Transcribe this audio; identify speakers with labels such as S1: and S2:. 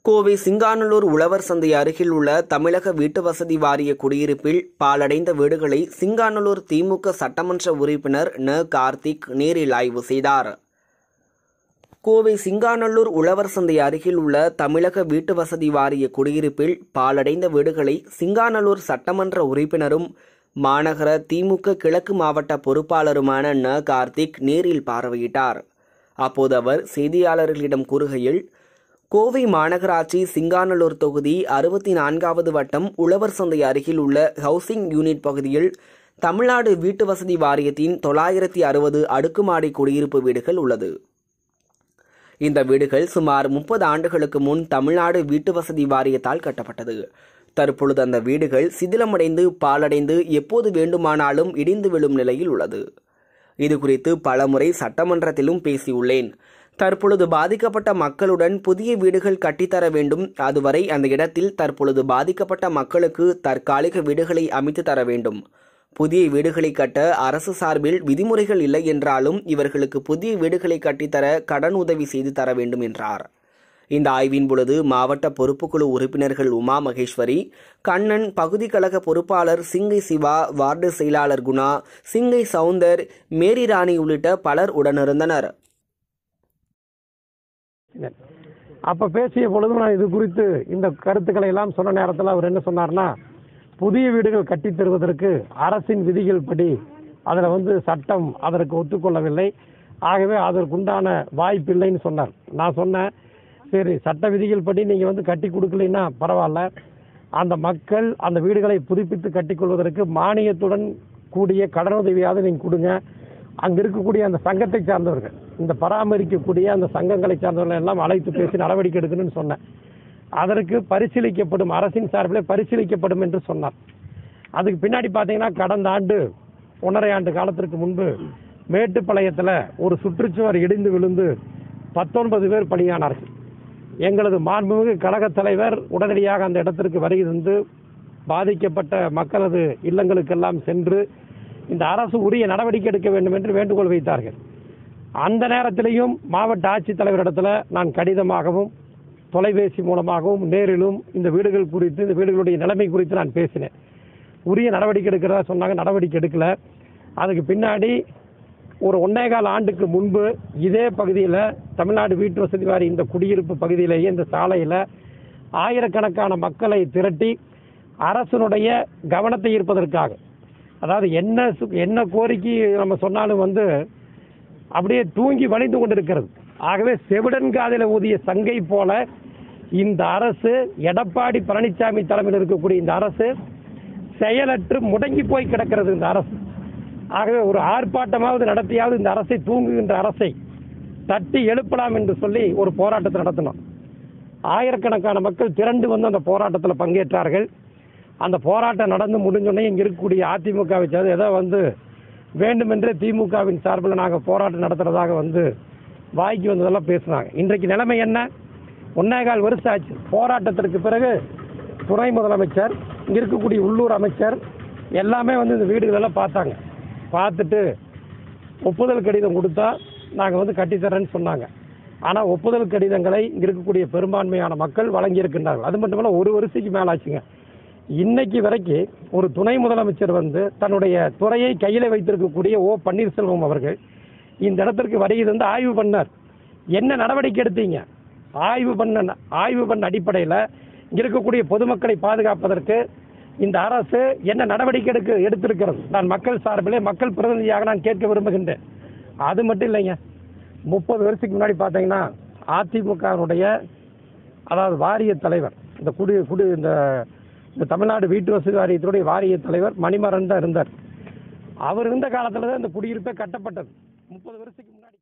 S1: கோவை சிங்காநல்லூர் உழவர் சந்தை அருகில் உள்ள தமிழக வீட்டு வசதி வாரிய குடியிருப்பில் பாலடைந்த வீடுகளை சிங்காநல்லூர் திமுக சட்டமன்ற உறுப்பினர் ந கார்த்திக் நேரில் ஆய்வு செய்தார் கோவை சிங்காநல்லூர் உழவர் சந்தை அருகில் உள்ள தமிழக வீட்டு வசதி வாரிய குடியிருப்பில் பாலடைந்த வீடுகளை சிங்காநல்லூர் சட்டமன்ற உறுப்பினரும் மாநகர திமுக கிழக்கு மாவட்ட பொறுப்பாளருமான ந கார்த்திக் நேரில் பார்வையிட்டார் அப்போது அவர் செய்தியாளர்களிடம் கூறுகையில் கோவை மாநகராட்சி சிங்காநல்லூர் தொகுதி அறுபத்தி நான்காவது வட்டம் உழவர் சந்தை அருகில் உள்ள ஹவுசிங் யூனிட் பகுதியில் தமிழ்நாடு வீட்டு வசதி வாரியத்தின் தொள்ளாயிரத்தி அறுபது அடுக்குமாடி குடியிருப்பு வீடுகள் உள்ளது இந்த வீடுகள் சுமார் முப்பது ஆண்டுகளுக்கு முன் தமிழ்நாடு வீட்டு வசதி வாரியத்தால் கட்டப்பட்டது தற்பொழுது அந்த வீடுகள் சிதிலமடைந்து பாலடைந்து எப்போது வேண்டுமானாலும் இடிந்து விழும் நிலையில் உள்ளது இது குறித்து பலமுறை சட்டமன்றத்திலும் பேசியுள்ளேன் தற்பொழுது பாதிக்கப்பட்ட மக்களுடன் புதிய வீடுகள் கட்டித்தர வேண்டும் அதுவரை அந்த இடத்தில் தற்பொழுது பாதிக்கப்பட்ட மக்களுக்கு தற்காலிக வீடுகளை அமைத்து தர வேண்டும் புதிய வீடுகளை கட்ட அரசு சார்பில் விதிமுறைகள் இல்லை என்றாலும் இவர்களுக்கு புதிய வீடுகளை கட்டித்தர கடன் உதவி செய்து தர வேண்டும் என்றார் இந்த ஆய்வின் பொழுது மாவட்ட பொறுப்புக்குழு உறுப்பினர்கள் உமா மகேஸ்வரி கண்ணன் பகுதி கழக பொறுப்பாளர் சிங்கை சிவா வார்டு செயலாளர் குணா சிங்கை சவுந்தர் மேரி ராணி உள்ளிட்ட பலர் உடனிருந்தனர்
S2: அப்போ பேசிய பொழுது நான் இது குறித்து இந்த கருத்துக்களை எல்லாம் சொன்ன நேரத்தில் அவர் என்ன சொன்னார்னா புதிய வீடுகள் கட்டித் தருவதற்கு அரசின் விதிகள் படி அதில் வந்து சட்டம் அதற்கு ஒத்துக்கொள்ளவில்லை ஆகவே அதற்குண்டான வாய்ப்பு இல்லைன்னு சொன்னார் நான் சொன்னேன் சரி சட்ட விதிகள் படி நீங்கள் வந்து கட்டி கொடுக்கலைன்னா பரவாயில்ல அந்த மக்கள் அந்த வீடுகளை புதுப்பித்து கட்டிக்கொள்வதற்கு மானியத்துடன் கூடிய கடனுதவியாவது நீங்கள் கொடுங்க அங்கே இருக்கக்கூடிய அந்த சங்கத்தை சார்ந்தவர்கள் இந்த பராமரிக்கக்கூடிய அந்த சங்கங்களை சார்ந்தவர்கள் எல்லாம் அழைத்து பேசி நடவடிக்கை எடுக்கணும்னு சொன்னேன் அதற்கு பரிசீலிக்கப்படும் அரசின் சார்பிலே பரிசீலிக்கப்படும் என்று சொன்னார் அதுக்கு பின்னாடி பார்த்தீங்கன்னா கடந்த ஆண்டு ஒன்றரை ஆண்டு காலத்திற்கு முன்பு மேட்டுப்பாளையத்தில் ஒரு சுற்றுச்சுவர் இடிந்து விழுந்து பத்தொன்பது பேர் பலியானார்கள் எங்களது மாண்புமிகு கழகத் தலைவர் உடனடியாக அந்த இடத்திற்கு வருகை தந்து பாதிக்கப்பட்ட மக்களது இல்லங்களுக்கெல்லாம் சென்று இந்த அரசு உரிய நடவடிக்கை எடுக்க வேண்டும் என்று வேண்டுகோள் வைத்தார்கள் அந்த நேரத்திலேயும் மாவட்ட ஆட்சித்தலைவரிடத்தில் நான் கடிதமாகவும் தொலைபேசி மூலமாகவும் நேரிலும் இந்த வீடுகள் குறித்து இந்த வீடுகளுடைய நிலைமை குறித்து நான் பேசினேன் உரிய நடவடிக்கை எடுக்கிறதா சொன்னாங்க நடவடிக்கை எடுக்கல அதுக்கு பின்னாடி ஒரு ஒன்னேகால் ஆண்டுக்கு முன்பு இதே பகுதியில் தமிழ்நாடு வீட்டு வசதி வாரி இந்த குடியிருப்பு பகுதியிலேயே இந்த சாலையில் ஆயிரக்கணக்கான மக்களை திரட்டி அரசனுடைய கவனத்தை ஈர்ப்பதற்காக அதாவது என்ன சு- என்ன கோரிக்கை நம்ம சொன்னாலும் வந்து அப்படியே தூங்கி வழிந்து கொண்டிருக்கிறது ஆகவே செவிடன் காதில் ஊதிய சங்கை போல இந்த அரசு எடப்பாடி பழனிசாமி தலைமையில் இருக்கக்கூடிய இந்த அரசு செயலற்று முடங்கி போய் கிடக்கிறது இந்த அரசு ஆகவே ஒரு ஆர்ப்பாட்டமாவது நடத்தியாவது இந்த அரசை தூங்குகின்ற அரசை தட்டி எழுப்பலாம் என்று சொல்லி ஒரு போராட்டத்தை நடத்தினோம் ஆயிரக்கணக்கான மக்கள் திரண்டு வந்து அந்த போராட்டத்தில் பங்கேற்றார்கள் அந்த போராட்டம் நடந்து முடிஞ்சோடனே இங்கே இருக்கக்கூடிய அதிமுகவை சேர்ந்து ஏதோ வந்து வேண்டுமென்றே திமுகவின் சார்பில் நாங்கள் போராட்டம் நடத்துறதாக வந்து வாய்க்கு வந்ததெல்லாம் பேசுனாங்க இன்றைக்கு நிலைமை என்ன ஒன்னேகால் வருஷம் ஆச்சு போராட்டத்திற்கு பிறகு துணை முதலமைச்சர் இங்கே இருக்கக்கூடிய உள்ளூர் அமைச்சர் எல்லாமே வந்து இந்த வீடுகளெல்லாம் பார்த்தாங்க பார்த்துட்டு ஒப்புதல் கடிதம் கொடுத்தா நாங்கள் வந்து கட்டித்தரேன்னு சொன்னாங்க ஆனால் ஒப்புதல் கடிதங்களை இங்கே இருக்கக்கூடிய பெரும்பான்மையான மக்கள் வழங்கியிருக்கின்றார்கள் அது மட்டுமல்ல ஒரு வருஷத்துக்கு மேலே ஆச்சுங்க இன்னைக்கு வரைக்கும் ஒரு துணை முதலமைச்சர் வந்து தன்னுடைய துறையை கையில் வைத்திருக்கக்கூடிய ஓ பன்னீர்செல்வம் அவர்கள் இந்த இடத்திற்கு வருகை வந்து ஆய்வு பண்ணார் என்ன நடவடிக்கை எடுத்தீங்க ஆய்வு பண்ண ஆய்வு பண்ண அடிப்படையில் இங்க இருக்கக்கூடிய பொதுமக்களை பாதுகாப்பதற்கு இந்த அரசு என்ன நடவடிக்கை எடுக்க எடுத்திருக்கிறது நான் மக்கள் சார்பிலே மக்கள் பிரதிநிதியாக நான் கேட்க விரும்புகின்றேன் அது மட்டும் இல்லைங்க முப்பது வருஷத்துக்கு முன்னாடி பார்த்தீங்கன்னா அதிமுகவினுடைய அதாவது வாரிய தலைவர் இந்த குடி குடி இந்த இந்த தமிழ்நாடு வீட்டு வசதி வாரியத்தினுடைய வாரிய தலைவர் மணிமாறன் தான் இருந்தார் அவர் இருந்த காலத்தில் தான் இந்த குடியிருப்பே கட்டப்பட்டது முப்பது வருஷத்துக்கு